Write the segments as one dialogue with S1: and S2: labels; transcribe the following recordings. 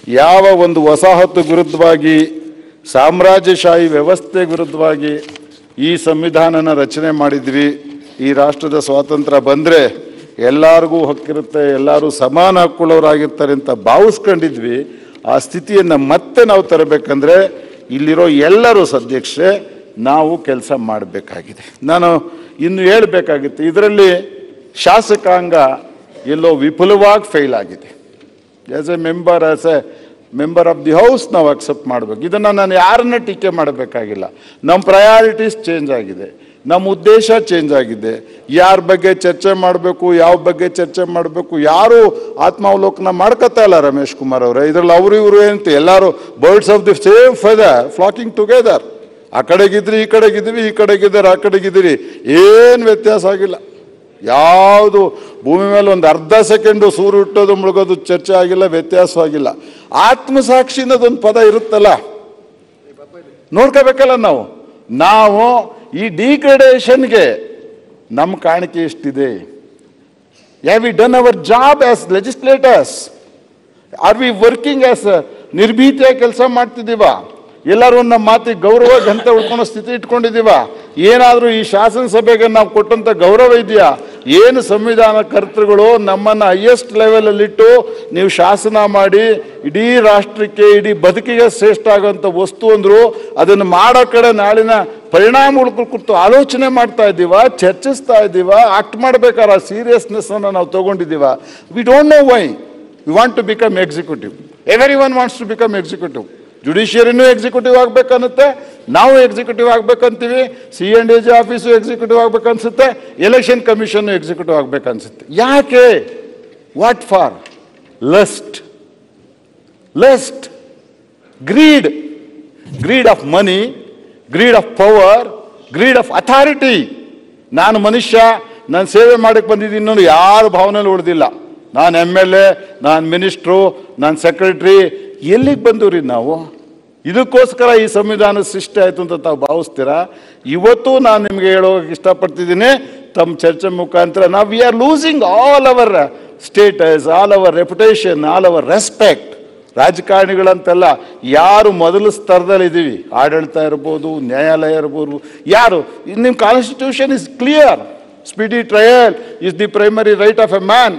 S1: ಯಾವ ಒಂದು ವಸಾಹತು ವಿರುದ್ಧವಾಗಿ ಸಾಮ್ರಾಜ್ಯಶಾಹಿ ವ್ಯವಸ್ಥೆ ವಿರುದ್ಧವಾಗಿ ಈ ಸಂವಿಧಾನನ ರಚನೆ ಮಾಡಿದ್ವಿ ಈ ರಾಷ್ಟ್ರದ ಸ್ವಾತಂತ್ರ್ಯ ಬಂದರೆ ಎಲ್ಲರಿಗೂ ಹಕ್ಕಿರುತ್ತೆ ಎಲ್ಲರೂ ಸಮಾನ ಹಕ್ಕುಳ್ಳವರಾಗಿರ್ತಾರೆ ಅಂತ ಭಾವಿಸ್ಕೊಂಡಿದ್ವಿ ಆ ಸ್ಥಿತಿಯನ್ನು ಮತ್ತೆ ನಾವು ತರಬೇಕಂದ್ರೆ ಇಲ್ಲಿರೋ ಎಲ್ಲರೂ ಸಧ್ಯಕ್ಷೆ ನಾವು ಕೆಲಸ ಮಾಡಬೇಕಾಗಿದೆ ನಾನು ಇನ್ನು ಹೇಳಬೇಕಾಗಿತ್ತು ಇದರಲ್ಲಿ ಶಾಸಕಾಂಗ ಎಲ್ಲೋ ವಿಪುಲವಾಗಿ ಫೇಲ್ ಆಗಿದೆ as a member as a member of the house ನಾವು ಅಕ್ಸೆಪ್ಟ್ ಮಾಡಬೇಕು ಇದನ್ನು ನಾನು ಯಾರನ್ನ ಟೀಕೆ ಮಾಡಬೇಕಾಗಿಲ್ಲ ನಮ್ಮ ಪ್ರಯಾರಿಟೀಸ್ ಚೇಂಜ್ ಆಗಿದೆ ನಮ್ಮ ಉದ್ದೇಶ ಚೇಂಜ್ ಆಗಿದೆ ಯಾರ ಬಗ್ಗೆ ಚರ್ಚೆ ಮಾಡಬೇಕು ಯಾವ ಬಗ್ಗೆ ಚರ್ಚೆ ಮಾಡಬೇಕು ಯಾರು ಆತ್ಮಾವಲೋಕನ ಮಾಡ್ಕೊತಾ ಇಲ್ಲ ರಮೇಶ್ ಕುಮಾರ್ ಅವರೇ ಇದರಲ್ಲಿ ಅವರು ಇವರು ಏನಂತ ಎಲ್ಲರೂ birds of the same feather flocking together ಆ ಕಡೆಗಿದ್ರಿ ಈ ಕಡೆಗಿದ್ದೀವಿ ಈ ಕಡೆಗಿದ್ದೀರಿ ಆ ಕಡೆಗಿದ್ದೀರಿ ಏನು ವ್ಯತ್ಯಾಸ ಆಗಿಲ್ಲ ಯಾವುದು ಭೂಮಿ ಮೇಲೆ ಒಂದು ಅರ್ಧ ಸೆಕೆಂಡು ಸೂರು ಹುಟ್ಟೋದು ಮುಳುಗೋದು ಚರ್ಚೆ ಆಗಿಲ್ಲ ವ್ಯತ್ಯಾಸ ಆಗಿಲ್ಲ ಆತ್ಮಸಾಕ್ಷಿ ಅನ್ನೋದೊಂದು ಪದ ಇರುತ್ತಲ್ಲ ನೋಡ್ಕೋಬೇಕಲ್ಲ ನಾವು ನಾವು ಈ ಡಿಗ್ರೇಡೇಷನ್ಗೆ ನಮ್ಮ ಕಾಣಿಕೆ ಎಷ್ಟಿದೆ have we done our job as legislators are we working as ನಿರ್ಭೀತಿಯಾಗಿ ಕೆಲಸ ಮಾಡ್ತಿದ್ದೀವ ಎಲ್ಲರೂ ನಮ್ಮ ಮಾತಿಗೆ ಗೌರವ ಗಂತ ಉಳ್ಕೊಳ್ಳೋ ಸ್ಥಿತಿ ಇಟ್ಕೊಂಡಿದ್ದೀವ ಏನಾದರೂ ಈ ಶಾಸನಸಭೆಗೆ ನಾವು ಕೊಟ್ಟಂತ ಗೌರವ ಇದೆಯಾ ಏನು ಸಂವಿಧಾನ ಕರ್ತೃಗಳು ನಮ್ಮನ್ನು ಹೈಯೆಸ್ಟ್ ಲೆವೆಲಲ್ಲಿಟ್ಟು ನೀವು ಶಾಸನ ಮಾಡಿ ಇಡೀ ರಾಷ್ಟ್ರಕ್ಕೆ ಇಡೀ ಬದುಕಿಗೆ ಶ್ರೇಷ್ಠ ಆಗುವಂಥ ವಸ್ತು ಅಂದರು ಅದನ್ನು ಮಾಡೋ ಕಡೆ ನಾಳಿನ ಪರಿಣಾಮಗಳು ಕುರಿತು ಆಲೋಚನೆ ಮಾಡ್ತಾ ಇದ್ದೀವ ಚರ್ಚಿಸ್ತಾ ಇದ್ದೀವ ಆಕ್ಟ್ ಮಾಡ್ಬೇಕಾದ್ರೆ ಸೀರಿಯಸ್ನೆಸ್ ಅನ್ನು ನಾವು ತಗೊಂಡಿದ್ದೀವ we don't know why we want to become executive everyone wants to become executive ಜುಡಿಷಿಯರಿನೂ ಎಕ್ಸಿಕ್ಯೂಟಿವ್ ಆಗ್ಬೇಕನ್ನುತ್ತೆ ನಾವು ಎಕ್ಸಿಕ್ಯೂಟಿವ್ ಆಗ್ಬೇಕಂತೀವಿ C N D G office executive ಆಗ್ಬೇಕನ್ಸುತ್ತೆ ಎಲೆಕ್ಷನ್ ಕಮಿಷನ್ ಎಕ್ಸಿಕ್ಯೂಟಿವ್ ಆಗ್ಬೇಕನ್ಸುತ್ತೆ ಯಾಕೆ what for lust lust greed greed of money greed of power greed of authority ನಾನು ಮನುಷ್ಯ ನಾನು ಸೇವೆ ಮಾಡಕ್ಕೆ ಬಂದಿದ್ದೀನಿ ಅನ್ನೋ ಯಾರ ಭಾವನೆಯಲ್ಲಿ ಉಳಿದಿಲ್ಲ ನಾನು ಎಮ್ ಎಲ್ ಎ ನಾನು ಮಿನಿಸ್ಟ್ರು ನಾನು ಸೆಕ್ರೆಟ್ರಿ ಎಲ್ಲಿಗೆ ಬಂದವ್ರಿ ನಾವು ಇದಕ್ಕೋಸ್ಕರ ಈ ಸಂವಿಧಾನ ಸೃಷ್ಟಿ ಆಯಿತು ಅಂತ ತಾವು ಭಾವಿಸ್ತೀರಾ ಇವತ್ತು ನಾನು ನಿಮಗೆ ಹೇಳೋಕೆ ಇಷ್ಟಪಡ್ತಿದ್ದೀನಿ ತಮ್ಮ ಚರ್ಚೆ ಮುಖಾಂತರ ನಾವು we are losing all our status all our reputation all our respect ರಾಜಕಾರಣಿಗಳಂತೆಲ್ಲ ಯಾರು ಮೊದಲ ಸ್ತರದಲ್ಲಿ ಇದ್ದೀವಿ ಆಡಳಿತ ಇರ್ಬೋದು ನ್ಯಾಯಾಲಯ ಇರ್ಬೋದು ಯಾರು ನಿಮ್ಮ constitution is clear speedy trial is the primary right of a man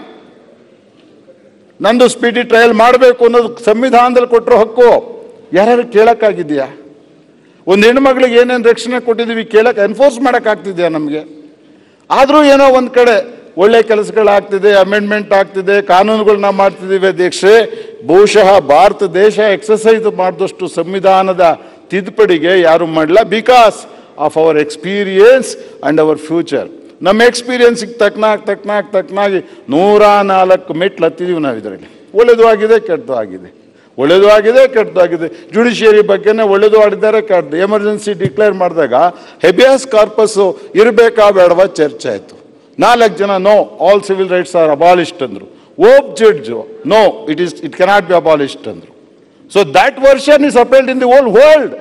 S1: ನಂದು ಸ್ಪೀಡಿ ಟ್ರಯಲ್ ಮಾಡಬೇಕು ಅನ್ನೋದು ಸಂವಿಧಾನದಲ್ಲಿ ಕೊಟ್ಟರೋ ಹಕ್ಕು ಯಾರು ಕೇಳಕ್ಕಾಗಿದೆಯಾ ಒಂದು ಹೆಣ್ಮಗಳಿಗೆ ಏನೇನು ರಕ್ಷಣೆ ಕೊಟ್ಟಿದ್ದೀವಿ ಕೇಳಕ್ಕೆ ಎನ್ಫೋರ್ಸ್ ಮಾಡೋಕ್ಕಾಗ್ತಿದ್ಯಾ ನಮಗೆ ಆದರೂ ಏನೋ ಒಂದು ಕಡೆ ಒಳ್ಳೆ ಕೆಲಸಗಳಾಗ್ತಿದೆ ಅಮೆಂಡ್ಮೆಂಟ್ ಆಗ್ತಿದೆ ಕಾನೂನುಗಳನ್ನ ಮಾಡ್ತಿದ್ದೀವಿ ಅಧ್ಯಕ್ಷೆ ಬಹುಶಃ ಭಾರತ ದೇಶ ಎಕ್ಸಸೈಸ್ ಮಾಡಿದಷ್ಟು ಸಂವಿಧಾನದ ತಿದ್ದುಪಡಿಗೆ ಯಾರು ಮಾಡಲ್ಲ because of our experience and our future ನಮ್ಮ ಎಕ್ಸ್ಪೀರಿಯನ್ಸಿಗೆ ತಕ್ಕನಾಗಿ ತಕ್ಕನಾಗಿ ತಕ್ಕನಾಗಿ ನೂರ ನಾಲ್ಕು ಮೆಟ್ಲು ಹತ್ತಿದೀವಿ ನಾವು ಇದರಲ್ಲಿ ಒಳ್ಳೆಯದು ಆಗಿದೆ ಕೆಟ್ಟದ್ದು ಆಗಿದೆ ಒಳ್ಳೆಯದು ಆಗಿದೆ ಕೆಟ್ಟದ್ದು ಆಗಿದೆ ಜುಡಿಷಿಯರಿ ಬಗ್ಗೆನೇ ಒಳ್ಳೆಯದು ಆಡಿದ್ದಾರೆ ಕೆಟ್ಟದ್ದು ಎಮರ್ಜೆನ್ಸಿ ಡಿಕ್ಲೇರ್ ಮಾಡಿದಾಗ ಹೆಬಿಯಾಸ್ ಕಾರ್ಪಸ್ಸು ಇರಬೇಕಾ ಬೇಡವಾ ಚರ್ಚೆ ಆಯಿತು ನಾಲ್ಕು ಜನ no all civil rights are abolished ಅಂದರು ಓಪ್ judge no it is it cannot be abolished ಅಂದರು so that version is appealed in the old world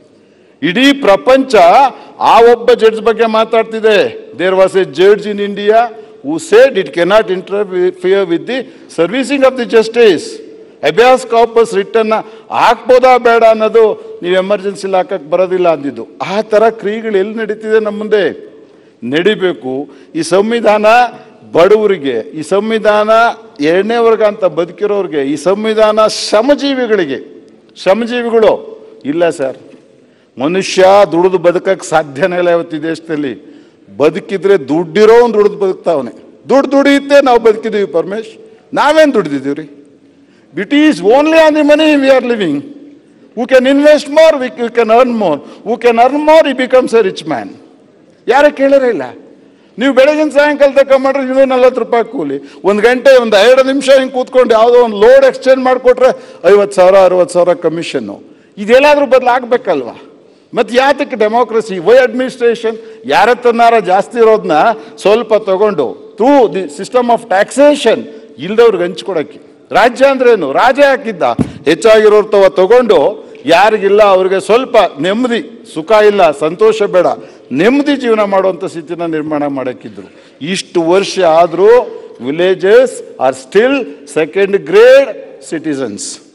S1: ಇಡೀ ಪ್ರಪಂಚ ಆ ಒಬ್ಬ ಜಡ್ಜ್ ಬಗ್ಗೆ ಮಾತಾಡ್ತಿದೆ there was a judge in India who said it cannot interfere with the servicing of the justice habeas corpus return ಹಾಕ್ಬೋದಾ ಬೇಡ ಅನ್ನೋದು ನೀವು ಎಮರ್ಜೆನ್ಸಿಲಿ ಹಾಕಕ್ಕೆ ಬರೋದಿಲ್ಲ ಅಂದಿದ್ದು ಆ ಥರ ಕ್ರಿಯೆಗಳು ಎಲ್ಲಿ ನಡೀತಿದೆ ನಮ್ಮ ಮುಂದೆ ನಡಿಬೇಕು ಈ ಸಂವಿಧಾನ ಬಡವರಿಗೆ ಈ ಸಂವಿಧಾನ ಎರಡನೇ ವರ್ಗ ಅಂತ ಬದುಕಿರೋರಿಗೆ ಈ ಸಂವಿಧಾನ ಶ್ರಮಜೀವಿಗಳಿಗೆ ಶ್ರಮಜೀವಿಗಳು ಇಲ್ಲ ಸರ್ ಮನುಷ್ಯ ದುಡಿದು ಬದುಕಕ್ಕೆ ಸಾಧ್ಯನೇ ಇಲ್ಲ ಇವತ್ತು ಈ ದೇಶದಲ್ಲಿ ಬದುಕಿದ್ರೆ ದುಡ್ಡಿರೋ ಒಂದು ದುಡಿದು ಬದುಕ್ತಾವನೆ ದುಡ್ಡು ದುಡಿಯುತ್ತೆ ನಾವು ಬದುಕಿದ್ದೀವಿ ಪರಮೇಶ್ ನಾವೇನು ದುಡ್ದಿದ್ದೀವಿ ರೀ it is only on the money we are living who can invest more we you can earn more who can earn more he becomes a rich man ಯಾರು ಕೇಳೋರೇ ಇಲ್ಲ ನೀವು ಬೆಳಗಿನ ಸಾಯಂಕಾಲ ತಕ್ಕ ಮಾಡ್ರೆ ಇನ್ನೂರ ನಲ್ವತ್ತು ರೂಪಾಯಿ ಕೂಲಿ ಒಂದು ಗಂಟೆ ಒಂದು ಎರಡು ನಿಮಿಷ ಹಿಂಗೆ ಕೂತ್ಕೊಂಡು ಯಾವುದೋ ಒಂದು ಲೋಡ್ ಎಕ್ಸ್ಚೇಂಜ್ ಮಾಡಿಕೊಟ್ರೆ ಐವತ್ತು ಸಾವಿರ ಅರವತ್ತು ಸಾವಿರ ಕಮಿಷನ್ನು ಇದೆಲ್ಲಾದ್ರೂ ಬದಲಾಗಬೇಕಲ್ವಾ ಮತ್ತು ಯಾತಕ್ಕೆ ಡೆಮೋಕ್ರಸಿ ವೈ ಅಡ್ಮಿನಿಸ್ಟ್ರೇಷನ್ ಯಾರತ್ತನಾರ ಜಾಸ್ತಿ ಇರೋದನ್ನ ಸ್ವಲ್ಪ ತಗೊಂಡು through the system of taxation ಇಲ್ದವ್ರಿಗೆ ಹಂಚ್ಕೊಡಕ್ಕೆ ರಾಜ್ಯ ಅಂದ್ರೇನು ರಾಜ ಹಾಕಿದ್ದ ಹೆಚ್ಚಾಗಿರೋರ್ ತವ ತಗೊಂಡು ಯಾರಿಗಿಲ್ಲ ಅವ್ರಿಗೆ ಸ್ವಲ್ಪ ನೆಮ್ಮದಿ ಸುಖ ಇಲ್ಲ ಸಂತೋಷ ಬೇಡ ನೆಮ್ಮದಿ ಜೀವನ ಮಾಡುವಂಥ ಸ್ಥಿತಿನ ನಿರ್ಮಾಣ ಮಾಡಕ್ಕಿದ್ರು ಇಷ್ಟು ವರ್ಷ ಆದರೂ villages are still second grade citizens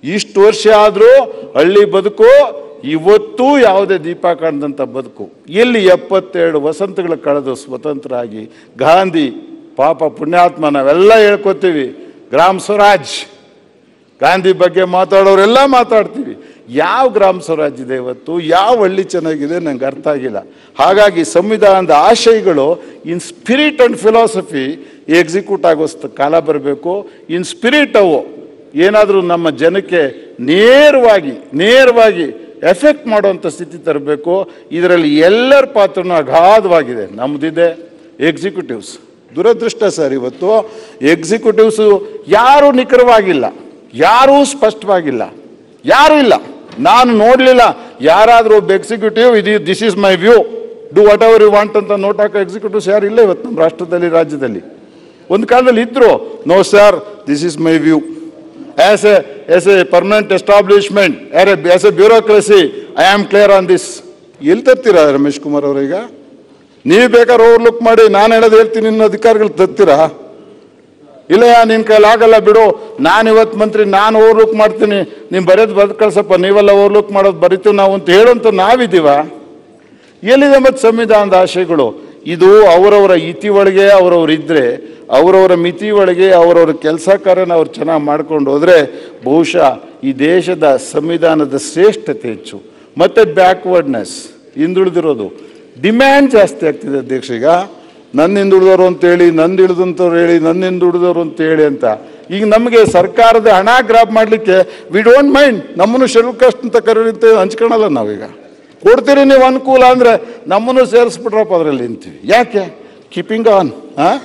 S1: ಇಷ್ಟು ವರ್ಷ ಆದರೂ ಹಳ್ಳಿ ಬದುಕು ಇವತ್ತೂ ಯಾವುದೇ ದೀಪ ಕಾಣದಂಥ ಬದುಕು ಎಲ್ಲಿ ಎಪ್ಪತ್ತೆರಡು ವಸಂತಗಳು ಕಳೆದು ಸ್ವತಂತ್ರ ಆಗಿ ಗಾಂಧಿ ಪಾಪ ಪುಣ್ಯಾತ್ಮ ನಾವೆಲ್ಲ ಹೇಳ್ಕೊತೀವಿ ಗ್ರಾಮ ಸ್ವರಾಜ್ ಗಾಂಧಿ ಬಗ್ಗೆ ಮಾತಾಡೋರೆಲ್ಲ ಮಾತಾಡ್ತೀವಿ ಯಾವ ಗ್ರಾಮ ಸ್ವರಾಜ್ ಇದೆ ಇವತ್ತು ಯಾವ ಹಳ್ಳಿ ಚೆನ್ನಾಗಿದೆ ನಂಗೆ ಅರ್ಥ ಆಗಿಲ್ಲ ಹಾಗಾಗಿ ಸಂವಿಧಾನದ ಆಶಯಗಳು in spirit and philosophy execute ಆಗೋ ಸ್ಟ್- ಕಾಲ ಬರಬೇಕು ಇನ್ ಸ್ಪಿರಿಟ್ ಅವು ಏನಾದರೂ ನಮ್ಮ ಜನಕ್ಕೆ ನೇರವಾಗಿ ನೇರವಾಗಿ ಎಫೆಕ್ಟ್ ಮಾಡುವಂಥ ಸ್ಥಿತಿ ತರಬೇಕು ಇದರಲ್ಲಿ ಎಲ್ಲರ ಪಾತ್ರನೂ ಅಗಾಧವಾಗಿದೆ ನಮ್ಮದಿದೆ ಎಕ್ಸಿಕ್ಯೂಟಿವ್ಸ್ ದುರದೃಷ್ಟ ಸರ್ ಇವತ್ತು ಎಕ್ಸಿಕ್ಯೂಟಿವ್ಸು ಯಾರೂ ನಿಖರವಾಗಿಲ್ಲ ಯಾರೂ ಸ್ಪಷ್ಟವಾಗಿಲ್ಲ ಯಾರೂ ಇಲ್ಲ ನಾನು ನೋಡಲಿಲ್ಲ ಯಾರಾದರೂ ಒಬ್ಬ ಎಕ್ಸಿಕ್ಯೂಟಿವ್ ಇದು this is my view do whatever you want ಅಂತ ನೋಟ್ ಹಾಕೋ ಎಕ್ಸಿಕ್ಯೂಟಿವ್ಸ್ ಯಾರು ಇಲ್ಲ ಇವತ್ತು ನಮ್ಮ ರಾಷ್ಟ್ರದಲ್ಲಿ ರಾಜ್ಯದಲ್ಲಿ ಒಂದು ಕಾಲದಲ್ಲಿ ಇದ್ರು no sir this is my view as a as a permanent establishment as a bureaucracy I am clear on this ಎಲ್ಲಿ ತರ್ತೀರಾ ರಮೇಶ್ ಕುಮಾರ್ ಅವರೀಗ ನೀವು ಬೇಕಾದ್ರೆ ಓವರ್ಲುಕ್ ಮಾಡಿ ನಾನು ಹೇಳೋದು ಹೇಳ್ತೀನಿ ಇನ್ನು ಅಧಿಕಾರಿಗಳು ತರ್ತೀರಾ ಇಲ್ಲಯ್ಯ ನಿನ್ನ ಕೈಲಿ ಆಗಲ್ಲ ಬಿಡು ನಾನು ಇವತ್ತು ಮಂತ್ರಿ ನಾನು ಓವರ್ಲುಕ್ ಮಾಡ್ತೀನಿ ನೀವು ಬರೆಯೋದು ಬರೆದು ಕಳ್ಸಪ್ಪ ನೀವೆಲ್ಲ ಓವರ್ಲುಕ್ ಮಾಡೋದು ಬರಿತೀವಿ ನಾವು ಅಂತ ಹೇಳುವಂತ ನಾವಿದ್ದೀವ ಎಲ್ಲಿದೆ ಮತ್ತು ಸಂವಿಧಾನದ ಆಶಯಗಳು ಇದು ಅವರವರ ಇತಿ ಒಳಗೆ ಅವರವ್ರು ಇದ್ದರೆ ಅವರವರ ಮಿತಿ ಒಳಗೆ ಅವರವರ ಕೆಲಸ ಕಾರ್ಯನ ಅವ್ರು ಚೆನ್ನಾಗಿ ಮಾಡ್ಕೊಂಡು ಹೋದರೆ ಬಹುಶಃ ಈ ದೇಶದ ಸಂವಿಧಾನದ ಶ್ರೇಷ್ಠತೆ ಹೆಚ್ಚು ಮತ್ತು ಬ್ಯಾಕ್ವರ್ಡ್ನೆಸ್ ಹಿಂದುಳಿದಿರೋದು ಡಿಮ್ಯಾಂಡ್ ಜಾಸ್ತಿ ಆಗ್ತಿದೆ ಅಧ್ಯಕ್ಷ ಈಗ ನನ್ನ ಹಿಂದುಳಿದವರು ಅಂತೇಳಿ ನಂದು ಹಿಡಿದಂಥವ್ರು ಹೇಳಿ ನನ್ನ ಹಿಂದುಳಿದವರು ಅಂತ ಹೇಳಿ ಅಂತ ಈಗ ನಮಗೆ ಸರ್ಕಾರದ ಹಣ ಗ್ರಾಪ್ ಮಾಡಲಿಕ್ಕೆ ವಿ ಡೋಂಟ್ ಮೈಂಡ್ ನಮ್ಮನ್ನು ಶೆಡ್ಯೂಲ್ ಕಾಸ್ಟ್ ಅಂತ ಕರೀಲಿಂತ ಹಂಚ್ಕೊಳಲ್ಲ ನಾವೀಗ ಕೊಡ್ತೀರಿ ನೀವು ಅನುಕೂಲ ಅಂದರೆ ನಮ್ಮನ್ನು ಸೇರಿಸ್ಬಿಟ್ರಪ್ಪ ಅದರಲ್ಲಿ ಅಂತೀವಿ ಯಾಕೆ ಕೀಪಿಂಗ್ ಆನ್ ಹಾಂ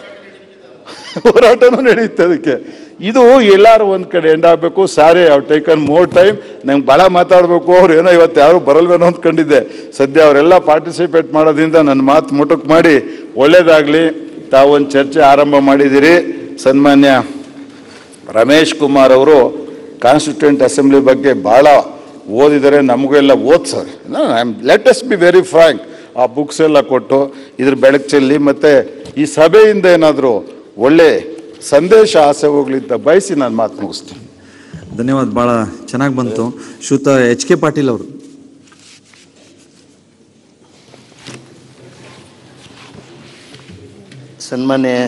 S1: ಹೋರಾಟನೂ ನಡೆಯುತ್ತೆ ಅದಕ್ಕೆ ಇದು ಎಲ್ಲರೂ ಒಂದು ಕಡೆ ಎಂಡ್ ಆಗಬೇಕು ಸಾರಿ ಅವ್ರು ಟೇಕನ್ ಮೋರ್ ಟೈಮ್ ನಂಗೆ ಭಾಳ ಮಾತಾಡಬೇಕು ಅವ್ರು ಏನೋ ಇವತ್ತು ಯಾರು ಬರಲ್ವೇನೋ ಅಂದ್ಕೊಂಡಿದ್ದೆ ಸದ್ಯ ಅವರೆಲ್ಲ ಪಾರ್ಟಿಸಿಪೇಟ್ ಮಾಡೋದ್ರಿಂದ ನನ್ನ ಮಾತು ಮುಟುಕ್ ಮಾಡಿ ಒಳ್ಳೇದಾಗಲಿ ತಾವೊಂದು ಚರ್ಚೆ ಆರಂಭ ಮಾಡಿದ್ದೀರಿ ಸನ್ಮಾನ್ಯ ರಮೇಶ್ ಕುಮಾರ್ ಅವರು ಕಾನ್ಸ್ಟಿಟ್ಯೂಂಟ್ ಅಸೆಂಬ್ಲಿ ಬಗ್ಗೆ ಭಾಳ ಓದಿದರೆ ನಮಗೆಲ್ಲ ಓದ್ಸರ್ let us be very frank ಆ ಬುಕ್ಸ್ ಎಲ್ಲ ಕೊಟ್ಟು ಇದ್ರ ಬೆಳಕು ಚೆಲ್ಲಿ ಮತ್ತು ಈ ಸಭೆಯಿಂದ ಏನಾದರೂ ಒಳ್ಳೆ ಸಂದೇಶ ಆಸೆ ಹೋಗ್ಲಿ ಅಂತ ಬಯಸಿ ನಾನು ಮಾತು ಮುಗಿಸ್ತೀನಿ
S2: ಧನ್ಯವಾದ ಭಾಳ ಚೆನ್ನಾಗಿ ಬಂತು ಶ್ರೀಯುತ ಎಚ್ ಕೆ ಪಾಟೀಲ್ ಅವರು
S3: ಸನ್ಮಾನ್ಯ